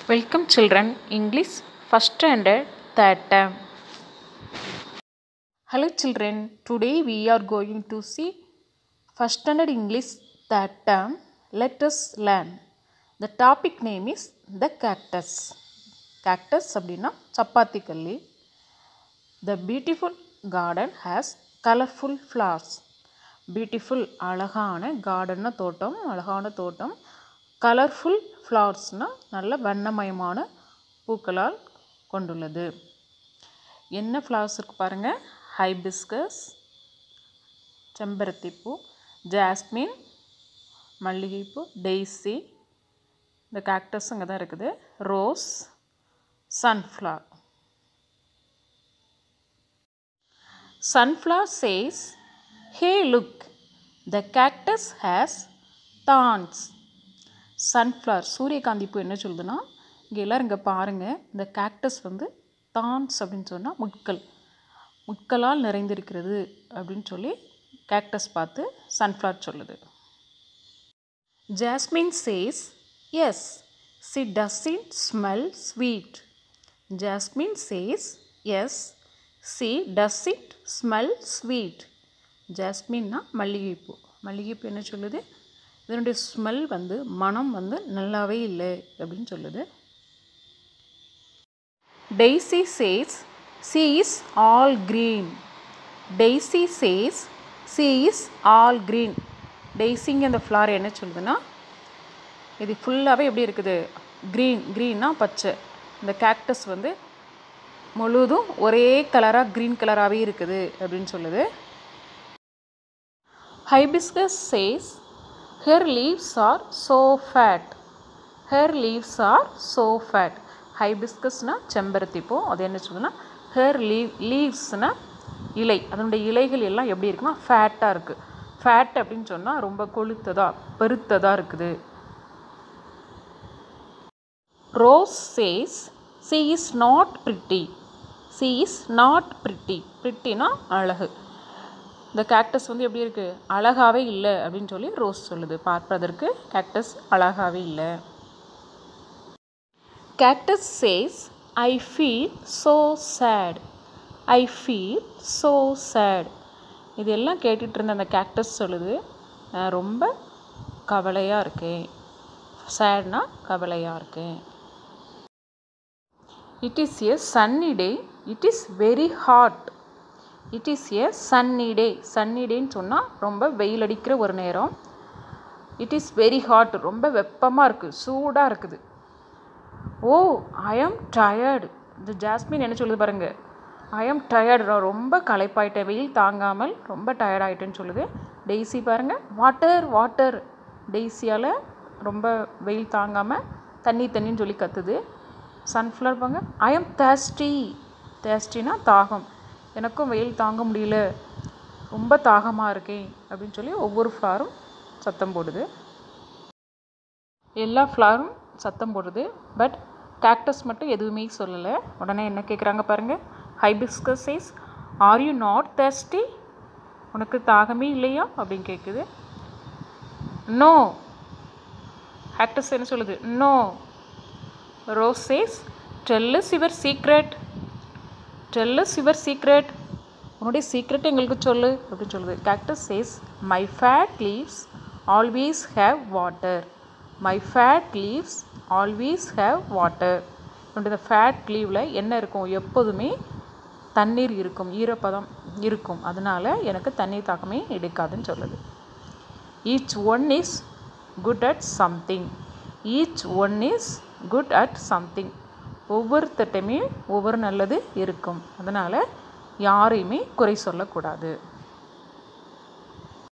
Welcome children, English first standard third term. Hello children, today we are going to see first standard English third term. Let us learn. The topic name is the cactus. Cactus அப்படின்னா சப்பாத்தி கல்லி The beautiful garden has colorful flowers. Beautiful அழகான கார்டன்னா தோட்டம் அழகான தோட்டம் colourful ஃப்ளவர்ஸ்னால் நல்ல வண்ணமயமான பூக்களால் கொண்டுள்ளது என்ன ஃப்ளவர்ஸ் இருக்குது பாருங்கள் ஹைபிஸ்கஸ் செம்பருத்திப்பூ ஜாஸ்மின் மல்லிகைப்பூ டெய்ஸி இந்த கேக்டஸ் அங்கே தான் இருக்குது rose sunflower Sunflower says, Hey, look, the cactus has thorns. Sunflower சூரியகாந்தி பூ என்ன சொல்லுதுன்னா இங்கே எல்லோரும் இங்கே பாருங்கள் இந்த கேக்டஸ் வந்து தான்ஸ் அப்படின்னு சொன்னால் முட்கள் முட்களால் நிறைந்திருக்கிறது அப்படின்னு சொல்லி கேக்டஸ் பார்த்து சன்ஃப்ளவர் சொல்லுது ஜாஸ்மின் சேஸ் எஸ் she doesn't smell sweet jasmine says எஸ் she does it smell sweet ஜாஸ்மின்னா மல்லிகைப்பூ மல்லிகைப்பூ என்ன சொல்லுது இதனுடைய ஸ்மெல் வந்து மனம் வந்து நல்லாவே இல்லை அப்படின்னு சொல்லுது daisy says she is all green daisy says she is all green டெய்ஸிங்க அந்த ஃப்ளார் என்ன சொல்லுதுன்னா இது ஃபுல்லாகவே எப்படி இருக்குது க்ரீன் க்ரீன்னா பச்சை இந்த கேக்டஸ் வந்து முழுதும் ஒரே கலராக க்ரீன் கலராகவே இருக்குது அப்படின்னு சொல்லுது hibiscus says her leaves are so fat her leaves are so fat ஹைபிஸ்கஸ்னால் செம்பருத்தி பூ அது என்ன சொல்லுதுன்னா ஹெர் லீவ் லீவ்ஸ்னால் இலை அதனுடைய இலைகள் எல்லாம் எப்படி இருக்குன்னா ஃபேட்டாக இருக்குது ஃபேட் அப்படின்னு சொன்னால் ரொம்ப கொளுத்ததாக பெருத்ததாக இருக்குது rose says she is not pretty she is not pretty ப்ரிட்டினா அழகு இந்த கேக்டஸ் வந்து எப்படி இருக்குது அழகாகவே இல்லை அப்படின்னு சொல்லி ரோஸ் சொல்லுது பார்ப்பதற்கு கேக்டஸ் அழகாகவே இல்லை cactus says I feel so sad I feel so sad இதெல்லாம் கேட்டுட்டு இருந்த அந்த கேக்டஸ் சொல்லுது நான் ரொம்ப கவலையாக இருக்கேன் சேட்னா கவலையாக இருக்கேன் it is a sunny day it is very hot it is a sunny day sunny டேன்னு சொன்னால் ரொம்ப வெயில் அடிக்கிற ஒரு நேரம் இட் இஸ் வெரி ஹாட் ரொம்ப வெப்பமாக இருக்குது சூடாக இருக்குது ஓ ஐ ஆம் டயர்டு இந்த ஜாஸ்மின் என்ன சொல்லுது பாருங்கள் ஐ ஆம் டயர்டு நான் ரொம்ப களைப்பாயிட்டேன் வெயில் தாங்காமல் ரொம்ப டயர்ட் ஆகிட்டேன்னு சொல்லுது டெய்ஸி பாருங்கள் வாட்டர் வாட்டர் டெய்ஸியால் ரொம்ப வெயில் தாங்காமல் தண்ணி தண்ணின்னு சொல்லி கத்துது சன்ஃப்ளவர் பாங்க ஐ எம் தேஸ்டி தேஸ்டினா தாகம் எனக்கும் வெயில் தாங்க முடியல ரொம்ப தாகமாக இருக்கேன் அப்படின்னு சொல்லி ஒவ்வொரு ஃப்ளாரும் சத்தம் போடுது எல்லா ஃப்ளாரும் சத்தம் போடுது பட் கேக்டஸ் மட்டும் எதுவுமே சொல்லலை உடனே என்ன கேட்குறாங்க பாருங்கள் hibiscus says are you not thirsty உனக்கு தாகமே இல்லையா அப்படின்னு கேட்குது நோ ஹேக்டஸ் என்ன சொல்லுது no rose says tell us your secret tell us your secret உன்னுடைய சீக்ரெட் எங்களுக்கு சொல்லு அப்படின்னு சொல்லுது cactus says my fat leaves always have water my fat leaves always have water என்னுடைய ஃபேட் லீவில் என்ன இருக்கும் எப்போதுமே தண்ணீர் இருக்கும் ஈரப்பதம் இருக்கும் அதனால் எனக்கு தண்ணீர் தாக்கமே எடுக்காதுன்னு சொல்லுது each one is good at something each one is good at something ஒவ்வொருத்தட்டையுமே ஒவ்வொரு நல்லது இருக்கும் அதனால் யாரையுமே குறை சொல்லக்கூடாது